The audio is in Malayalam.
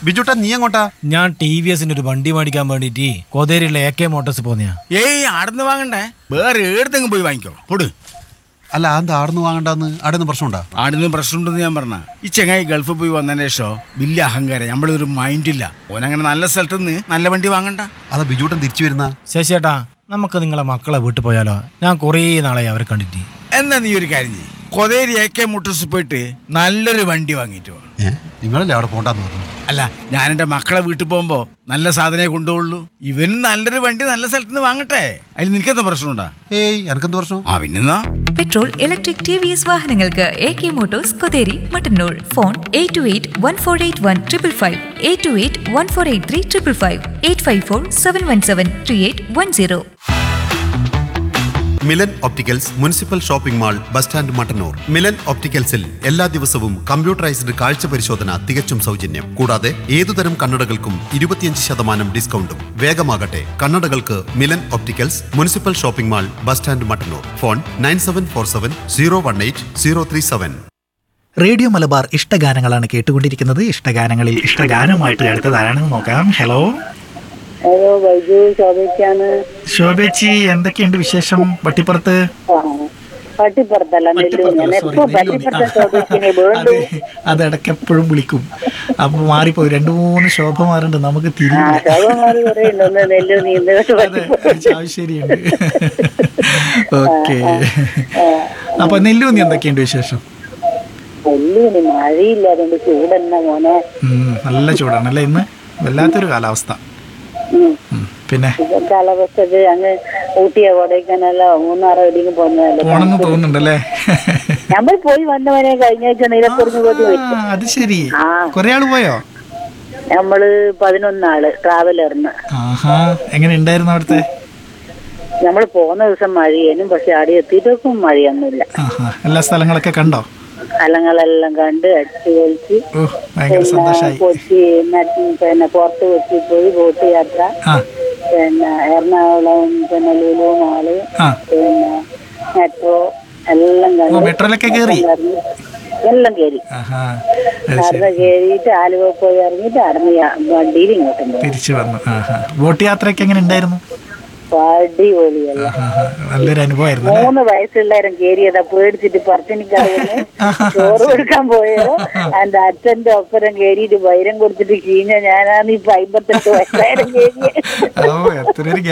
ബിജുട്ടാ നീ എങ്ങോട്ടാ ഞാൻ ടി വി എസിന്റെ ഒരു വണ്ടി മേടിക്കാൻ വേണ്ടിട്ട് കോതേരിയിലെ എ കെ മോട്ടോഴ്സ് പോന്നെയാ ഏയ് ആടുന്ന് വാങ്ങണ്ടേ വേറെ ഏടത്തെങ്കിലും പോയി വാങ്ങിക്കോ പൊട് അല്ല എന്താ ആടുന്ന് വാങ്ങണ്ടെന്ന് ആടുന്ന് പ്രശ്നമുണ്ടാ ആടുന്ന് പ്രശ്നമുണ്ടെന്ന് ഞാൻ പറഞ്ഞ ഈ ചെങ്ങായി ഗൾഫിൽ പോയി വന്നതിന് ശേഷം വലിയ അഹങ്കാരം നമ്മളൊരു മൈൻഡില്ല ഓനങ്ങനെ നല്ല സ്ഥലത്ത് നിന്ന് നല്ല വണ്ടി വാങ്ങണ്ട അതാ ബിജുട്ടൻ തിരിച്ചു വരുന്ന ശശിയേട്ടാ നമുക്ക് നിങ്ങളെ മക്കളെ വീട്ടിൽ പോയാലോ ഞാൻ കുറേ നാളായി അവരെ കണ്ടിട്ട് എന്നാ നീ ഒരു കാര്യം ചെയ്യ് കൊതേരി എ കെ മോട്ടോഴ്സ് പോയിട്ട് നല്ലൊരു വണ്ടി വാങ്ങിയിട്ട് വാ ഏ നിങ്ങളല്ലേ അവിടെ പോണ്ടെന്ന് പറഞ്ഞു അല്ല ഞാൻ എൻ്റെ മക്കളെ വീട്ടിൽ പോകുമ്പോ നല്ല സാധനമേ കൊണ്ടുപോകുള്ളൂ ഇവനും നല്ലൊരു വണ്ടി നല്ല സ്ഥലത്ത് നിന്ന് വാങ്ങട്ടെ അതിൽ നിനക്കെന്താ പ്രശ്നമുണ്ടാ ഏയ് എനക്കെന്ത് പ്രശ്നം ആ പിന്നെന്നാ petrol electric T V S വാഹനങ്ങൾക്ക് A K motors Kotheri Mattannur phone eight two eight one four eight one triple five eight two eight one four eight three triple five eight five four seven one seven three eight one zero Milan opticals municipal shopping mall bus stand Mattannur Milan ഒപ്റ്റിക്കൽസിൽ എല്ലാ ദിവസവും കമ്പ്യൂട്ടറൈസ്ഡ് കാഴ്ച പരിശോധന തികച്ചും സൗജന്യം കൂടാതെ ഏതുതരം കണ്ണടകൾക്കും ഇരുപത്തിയഞ്ച് ശതമാനം ഡിസ്കൗണ്ടും വേഗമാകട്ടെ കണ്ണടകൾക്ക് Milan opticals municipal shopping mall bus stand Mattannur phone nine seven four seven zero one eight zero three seven radio Malabar ഇഷ്ടഗാനങ്ങളാണ് കേട്ടുകൊണ്ടിരിക്കുന്നത് ഇഷ്ടഗാനങ്ങളിൽ ഇഷ്ടഗാനമായിട്ട് അടുത്തതാരാണെന്ന് നോക്കാം ഹലോ ഹലോ ബൈജു ശോഭിക്കാണ് ശോഭേച്ചി എന്തൊക്കെയുണ്ട് വിശേഷം വട്ടിപ്പുറത്ത് ആ, പട്ടിപ്പുറത്തല്ല നെല്ലു ഞാൻ എപ്പോ പട്ടിപ്പുറത്തെ ശോഭിക്കിനെ അത് വീണ്ടും അത് ഇടയ്ക്ക് എപ്പോഴും വിളിക്കും അപ്പൊ മാറിപ്പോയി രണ്ടു മൂന്ന് ശോഭ മാറുണ്ട് നമുക്ക് ആ തിരിയില്ല ശോഭമാര് പറയുന്നു ഒന്ന് നെല്ലു നീന്ത അതെ ശരിയുണ്ട് ഓക്കെ അപ്പൊ നെല്ലൂന്നി എന്തൊക്കെയുണ്ട് വിശേഷം നെല്ലുവിന് മഴയില്ല അതുകൊണ്ട് ചൂടെന്ന മോനെ ഉം, നല്ല ചൂടാണല്ലേ ഇന്ന് വല്ലാത്തൊരു കാലാവസ്ഥ ഉം. ഉം, പിന്നെ ഇപ്പൊ കാലാവസ്ഥക്ക് അങ്ങ് ഊട്ടിയ കൊടൈക്കനല്ല മൂന്നാറോ എവിടെയെങ്കിലും പോണെന്ന് പോകുന്നതല്ലേ തോന്നുന്നുണ്ടല്ലേ നമ്മൾ പോയി വന്നവരെ കഴിഞ്ഞ ആഴ്ച നീലക്കുറിഞ്ഞു പോയി ആ, അത് ശരി ആ. കൊറേ ആള് പോയോ നമ്മള് പതിനൊന്നാള് ട്രാവലറിന് ആഹാ എങ്ങനെ ഉണ്ടായിരുന്നു അവിടുത്തെ നമ്മൾ പോകുന്ന ദിവസം മഴയേനും പക്ഷെ അവിടെ എത്തിയിട്ടൊക്കെ മഴയൊന്നുമില്ല ആഹാ എല്ലാ സ്ഥലങ്ങളൊക്കെ കണ്ടോ സ്ഥലങ്ങളെല്ലാം കണ്ട് അടിച്ചു പൊളിച്ച് ഓ ഭയങ്കര പിന്നെ സന്തോഷായി കൊച്ചി മറ്റ് പിന്നെ പുറത്ത് കൊച്ചി പോയി ബോട്ട് യാത്ര ആ പിന്നെ എറണാകുളം പിന്നെ ലുലു മാള് ആ പിന്നെ മെട്രോ എല്ലാം ഓ കണ്ട് മെട്രോയിലൊക്കെ കേറി ഇറങ്ങി. എല്ലാം കയറി ആഹാ അത് ശരി നടന്ന് കയറിയിട്ട് ആലുവ പോയി ഇറങ്ങിയിട്ട് അടന്ന് വണ്ടിയിൽ ഇങ്ങോട്ടും പോയി തിരിച്ചു വന്നു ആഹാ ബോട്ട് യാത്രയൊക്കെ എങ്ങനെ ഉണ്ടായിരുന്നു അടിപൊളിയല്ല ആഹാ നല്ലൊരു അനുഭവമായിരുന്നു അല്ലേ മൂന്ന് വയസ്സുള്ളവരും കയറിയതാ പേടിച്ചിട്ട് പറത്തിനിക്കറിയുന്നു ചോറ് കൊടുക്കാൻ പോയോ എന്റെ അച്ഛന്റെ ഒപ്പരം കയറിയിട്ട് വൈരം കൊടുത്തിട്ട് കീഞ്ഞ ഞാനാണ് ഇപ്പൊ അമ്പത്തെട്ട് വയസ്സായാലും കയറിയത് ഓ എത്ര ഒരു